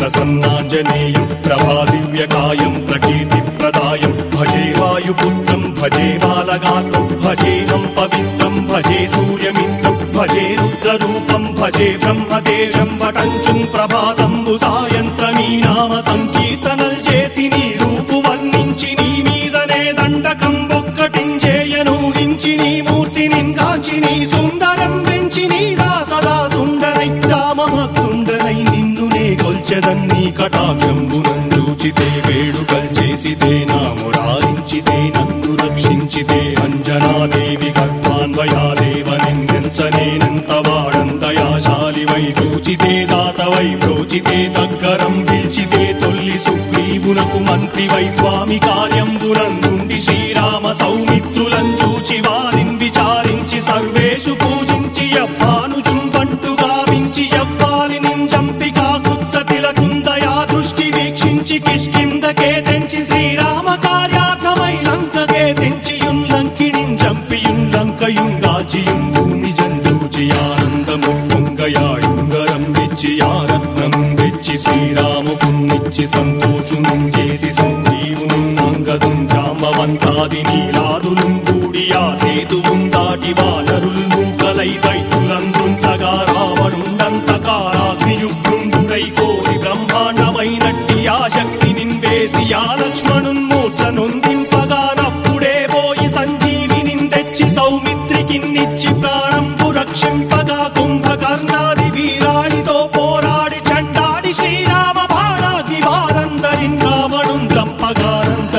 ప్రసన్నాంజనేయం ప్రభాదివ్యకాయం ప్రకీర్తిప్రదాయం భజే వాయుపుత్రం భజే బాలగాత్రం భజేహం పవిత్రం భజే సూర్యమిత్రం భజే రుద్రరూపం భజే బ్రహ్మదేశం వటంచుం ప్రభాతంబు సాయంత్రమీ నామ సంకీర్తనల్ చేసి నీ రూపు వర్ణించి నీ మీదనే దండకం ఒక్కటించేయనూహించి నీ మూర్తిని గాంచి నీ సుందరం పెంచి నీదా సదా సుందరై రామభక్తుండరై నిన్నునే కొల్చెదన్ని కటాక్షంబునందూచితే వేడుకల్ చేసితే నా మురారించితే నన్ను రక్షించితే అంజనాదేవి గర్భాన్వయాదేవ నిందించనేనంత వాడంతయాశాలి వై చూచితే దాతవై ప్రోచితే దగ్గరం పిలిచితే తొల్లి సుగ్రీవునకు మంత్రి వై స్వామి కార్యంబునందుండి శ్రీరామ సౌమిత్రులం చూచి వారిని విచారించి సర్వేషు పూజించి యవ్వాను చుంబంటు గావించి యవ్వాలి నింజంపి కాకుత్సతిలకుందయా దృష్టి వీక్షించి కిష్కిందకే తెంచి శ్రీరామ కార్యార్థమై లంకకే తెంచియుం లంకిణిం జంపియుం లంకయుం దాచియుం భూమి జందూచి ఆనందము పొంగయాయుంగరం వెచ్చి ఆరత్నం వెచ్చి శ్రీరాముకున్నిచ్చి సంతోషునం చేసి సుగ్రీవును నంగదుం జాంబవంతాది నీలాదులు కూడి ఆ సేతువుం దాటి వానరుల్ మూకలై దైతులందుం సగా రావణుండంత కారాగ్నియుగ్రుండుడై కోరి బ్రహ్మాండమైనట్టి ఆ శక్తి నిన్వేసి ఆ లక్ష్మణున్ మూర్ఛ నొందింపగా నప్పుడే పోయి సంజీవిని తెచ్చి సౌమిత్రికిన్నిచ్చి ప్రాణంపు రక్షింపగా కుంభకర్ణాది వీరాళితో పోరాడి చండాడి శ్రీరామ బాణాది వారందరిన్ రావణుం చంపగానంత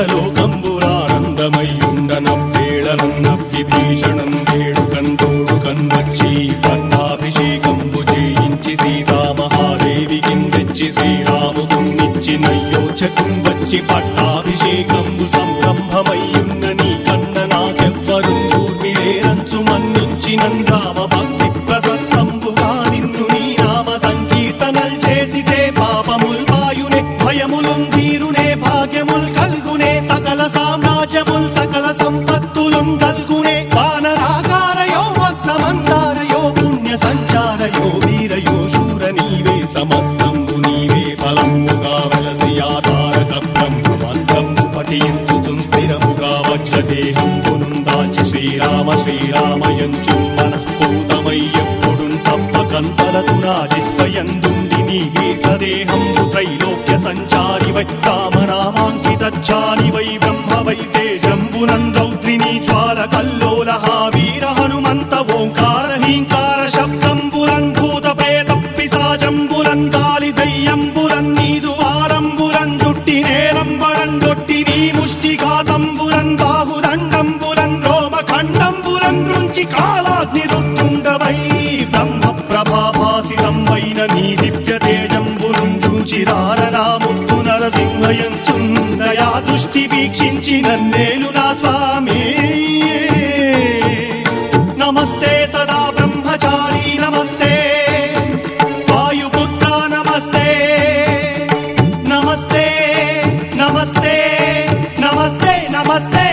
లోకంబురానందమయ్యుండనవ్వేళనన్న విభీషణం వేడుకందోడు కన్వచ్చి పట్టాభిషేకంబు చేయించి సీతామహాదేవికి తెచ్చి శ్రీరాముకున్నిచ్చి నయ్యోచకం వచ్చి పట్టాభిషేకంబు సంరంభమయ్యున్న నీ కన్న నాకెవ్వరు కూర్మిలేరంచు మన్నించి నందామ భక్తి ప్రశస్తంబుగా నిన్ను నీ నామ సంకీర్తనల్ చేసితే పాపముల్ వాయునే భయములుం తీరునే భాగ్యముల్ కల్గునే సకల సామ్రాజ్యముల్ సకల సంపత్తులుం కల్గునే వానరాకారయో భక్తమందారయో పుణ్య సంచారయో వీరయో శూర నీవే సమస్తంబు నీవే ఫలముగా వలసి ఆధారక బ్రహ్మమంత్రము పఠించు స్థిరముగా వజ్రదేహం పునుందాచి శ్రీరామ శ్రీరామయంచు మనఃపూతమై ఎప్పుడు తప్పకంతలతు నా జిత్వయందుండి నీ దీర్ఘదేహంబు త్రైలోక్య సంచారి వై రామనామాంకితాని వై బ్రహ్మ వై తేజంబునం రౌద్రిని జ్వాల కల్లోల వీర హనుమంత ఓంకార హీంకార శబ్దంబురం భూత ప్రేత పిశాజంబురం కాలి దయ్యంబురం నీదు వారంబురం జుట్టి నేలంబరం గొట్టి నీ ముష్టిఘాతంబురం బాహుదండంబురం రోమ ఖండంబురం దృంచి కాలాగ్ని రుత్తుండవై బ్రహ్మ ప్రభాభాసితం వైన నీ దివ్య తేజంబురం చూచిరారనాముత్తు నరసింహయంచుందయా దృష్టి వీక్షించి నన్నేలు నా స్వామి నమస్తే సదా బ్రహ్మచారి నమస్తే వాయుపుత్ర నమస్తే నమస్తే నమస్తే నమస్తే నమస్తే